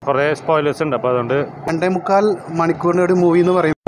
കുറേ സ്പോയിലേഴ്സ് ഉണ്ട് അപ്പോൾ അതുകൊണ്ട് രണ്ടേ മുക്കാൽ മണിക്കൂറിൻ്റെ ഒരു മൂവി എന്ന് പറയും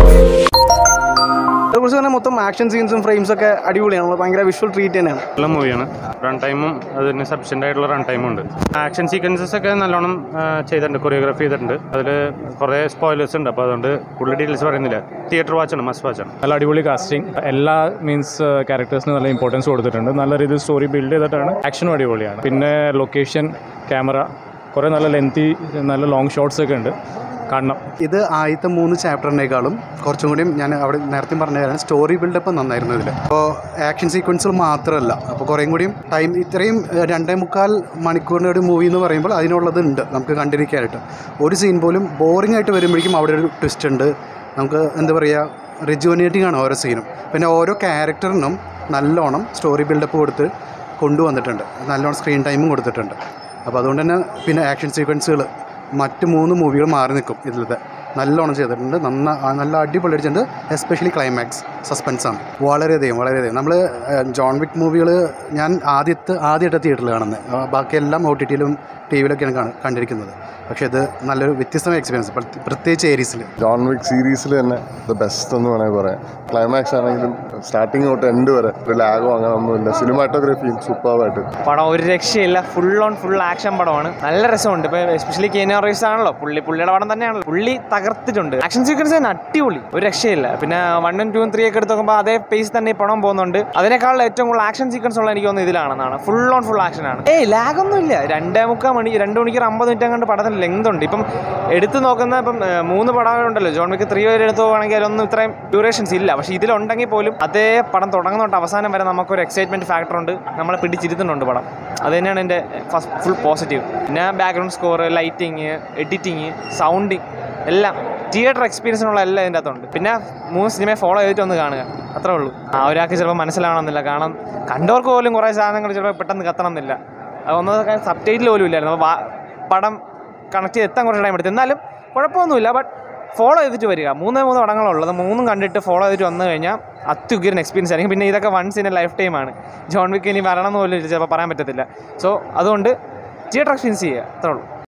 അതേക്കുറിച്ച് തന്നെ മൊത്തം ആക്ഷൻ സീൻസും ഫ്രെയിംസ് ഒക്കെ അടിപൊളിയാണ് നമ്മൾ ഭയങ്കര വിഷ്വൽ ട്രീറ്റ് തന്നെയാണ് നല്ല മൂവിയാണ് റൺ ടൈമും അതിന് സഫിഷ്യൻ്റ് ആയിട്ടുള്ള റൺ ടൈമും ഉണ്ട് ആക്ഷൻ സീക്വൻസസ് ഒക്കെ നല്ലോണം ആ, ചെയ്തിട്ടുണ്ട് കൊറിയോഗ്രാഫി ചെയ്തിട്ടുണ്ട് അതിൽ കുറേ സ്പോയിലേഴ്സ് ഉണ്ട് അപ്പോൾ അതുകൊണ്ട് കൂടുതൽ ഡീറ്റെയിൽസ് പറയുന്നില്ല തിയേറ്റർ വാച്ചാണ് മസ്റ്റ് വാച്ചാണ് നല്ല അടിപൊളി കാസ്റ്റിംഗ് എല്ലാ മീൻസ് ക്യാരക്ടേഴ്സിന് നല്ല ഇമ്പോർട്ടൻസ് കൊടുത്തിട്ടുണ്ട് നല്ല രീതിയിൽ സ്റ്റോറി ബിൽഡ് ചെയ്തിട്ടാണ് ആക്ഷനും അടിപൊളിയാണ് പിന്നെ ലൊക്കേഷൻ ക്യാമറ കുറേ നല്ല ലെങ്തി നല്ല ലോങ് ഷോട്ട്സ് ഒക്കെ ഉണ്ട് കാണണം ഇത് ആദ്യത്തെ മൂന്ന് ചാപ്റ്ററിനേക്കാളും കുറച്ചും കൂടിയും ഞാൻ അവിടെ നേരത്തെ പറഞ്ഞ കാര്യം സ്റ്റോറി ബിൽഡപ്പ് നന്നായിരുന്നു ഇതിൽ അപ്പോൾ ആക്ഷൻ സീക്വൻസുകൾ മാത്രമല്ല അപ്പോൾ കുറേയും കൂടിയും ടൈം ഇത്രയും ഏഹ്, രണ്ടേ മുക്കാൽ മണിക്കൂറിൻ്റെ ഒരു മൂവി എന്ന് പറയുമ്പോൾ അതിനുള്ളത് ഉണ്ട് നമുക്ക് കണ്ടിരിക്കാനായിട്ട് ഒരു സീൻ പോലും ബോറിംഗ് ആയിട്ട് വരുമ്പോഴേക്കും അവിടെ ഒരു ട്വിസ്റ്റ് ഉണ്ട് നമുക്ക് എന്താ പറയുക റിജുവനേറ്റിംഗ് ആണ് ഓരോ സീനും പിന്നെ ഓരോ ക്യാരക്ടറിനും നല്ലോണം സ്റ്റോറി ബിൽഡപ്പ് കൊടുത്ത് കൊണ്ടുവന്നിട്ടുണ്ട് നല്ലോണം സ്ക്രീൻ ടൈമും കൊടുത്തിട്ടുണ്ട് അപ്പോൾ അതുകൊണ്ട് തന്നെ പിന്നെ ആക്ഷൻ സീക്വൻസുകൾ മറ്റ് മൂന്ന് മൂവികൾ മാറി നിൽക്കും ഇതിലത്തെ നല്ലോണം ചെയ്തിട്ടുണ്ട് നന്ന ആ, നല്ല അടിപൊളി അടിച്ചിട്ടുണ്ട് എസ്പെഷ്യലി ക്ലൈമാക്സ് സസ്പെൻസ് ആണ് വളരെയധികം വളരെയധികം നമ്മൾ ജോൺ വിക്ക് മൂവികൾ ഞാൻ ആദ്യത്തെ ആദ്യമായിട്ട് തിയേറ്ററിൽ കാണുന്നത് ആ, ബാക്കിയെല്ലാം ഒ ടി ടിയിലും ടി വിയിലൊക്കെയാണ് കാണ- കണ്ടിരിക്കുന്നത് പക്ഷേ ഇത് നല്ലൊരു വ്യത്യസ്തമായ എക്സ്പീരിയൻസ് പ്രത്യേകിച്ച് ഏരീസിൽ ജോൺ വിക്ക് സീരീസിൽ തന്നെ ദ ബെസ്റ്റ് എന്ന് വേണമെങ്കിൽ പറയാം ക്ലൈമാക്സ് ആണെങ്കിലും സ്റ്റാർട്ടിങ് തൊട്ട് എൻഡ് വരെ ഒരു ലാഗോ അങ്ങനെ ഒന്നുമില്ല സിനിമാറ്റോഗ്രഫിയും സൂപ്പറായിട്ട് പടം ഒരു രക്ഷയില്ല ഫുൾ ഓൺ ഫുൾ ആക്ഷൻ പടമാണ് നല്ല രസമുണ്ട് ഇപ്പോൾ എസ്പെഷ്യലി കെനിയ റീസ് ആണല്ലോ പുള്ളി പുള്ളിയുടെ പടം തന്നെയാണല്ലോ പുള്ളി തകർത്തിട്ടുണ്ട് ആക്ഷൻ സീക്വൻസ് തന്നെ അടിപൊളി ഒരു രക്ഷയില്ല പിന്നെ വണ്ണും ടൂവും ത്രീ ഒക്കെ എടുത്ത് നോക്കുമ്പോൾ അതേ പേസ് തന്നെ ഈ പടം പോകുന്നുണ്ട് അതിനേക്കാൾ ഏറ്റവും കൂടുതൽ ആക്ഷൻ സീക്വൻസ് ഉള്ള എനിക്ക് തോന്നുന്നു ഇതിലാണെന്നാണ് ഫുൾ ഓൺ ഫുൾ ആക്ഷൻ ആണ് ഏയ് ലാഗ് ഒന്നും ഇല്ല രണ്ടേ മുക്കാൽ മണി രണ്ട് മണിക്കൂർ അമ്പത് മിനിറ്റ് അങ്ങോട്ട് പടത്തിന് ലെങ്ത് ഉണ്ട് ഇപ്പം എടുത്ത് നോക്കുന്ന ഇപ്പം ഏഹ്, മൂന്ന് പടങ്ങളുണ്ടല്ലോ ജോൺ വിക്ക് ത്രീ വരെ എടുത്ത് പോകുകയാണെങ്കിൽ അതിലൊന്നും ഇത്രയും ഡ്യൂറേഷൻസ് ഇല്ല പക്ഷേ ഇതിലുണ്ടെങ്കിൽ പോലും അതേ പടം തുടങ്ങുന്ന തൊട്ട് അവസാനം വരെ നമുക്കൊരു എക്സൈറ്റ്മെന്റ് ഫാക്ടർ ഉണ്ട് നമ്മളെ പിടിച്ചിരുത്തുന്നുണ്ട് പടം അത് തന്നെയാണ് എൻ്റെ ഫസ്റ്റ് ഫുൾ പോസിറ്റീവ് പിന്നെ background score lighting editing sounding എല്ലാം തിയേറ്റർ എക്സ്പീരിയൻസിനുള്ള എല്ലാം ഇതിൻ്റെ അകത്തുണ്ട് പിന്നെ മൂന്ന് സിനിമയെ ഫോളോ ചെയ്തിട്ട് ഒന്ന് കാണുക അത്രേ ഉള്ളൂ ആ ഒരാൾക്ക് ചിലപ്പോൾ മനസ്സിലാവണമെന്നില്ല കാരണം കണ്ടവർക്ക് പോലും കുറേ സാധനങ്ങൾ ചിലപ്പോൾ പെട്ടെന്ന് കത്തണം എന്നില്ല അത് ഒന്നത് സബ് ടൈറ്റിൽ പോലും ഇല്ലായിരുന്നു അപ്പോൾ വാ- പടം കണക്ട് ചെയ്ത് എത്താൻ കുറച്ച് ടൈം എടുത്തു എന്നാലും കുഴപ്പമൊന്നുമില്ല ബട്ട് ഫോളോ ചെയ്തിട്ട് വരിക മൂന്നേ മൂന്ന് പടങ്ങളുള്ളത് മൂന്നും കണ്ടിട്ട് ഫോളോ ചെയ്തിട്ട് വന്നു കഴിഞ്ഞാൽ അത്യുഗ്രൻ എക്സ്പീരിയൻസ് ആയിരിക്കും പിന്നെ ഇതൊക്കെ വൺസ് ഇൻ എ ലൈഫ് ടൈമാണ് ജോൺ വിക്ക് ഇനി വരണം എന്ന് പോലും ചിലപ്പോൾ പറയാൻ പറ്റത്തില്ല സോ അതുകൊണ്ട് തിയേറ്റർ എക്സ്പീരിയൻസ് ചെയ്യുക അത്രേ ഉള്ളൂ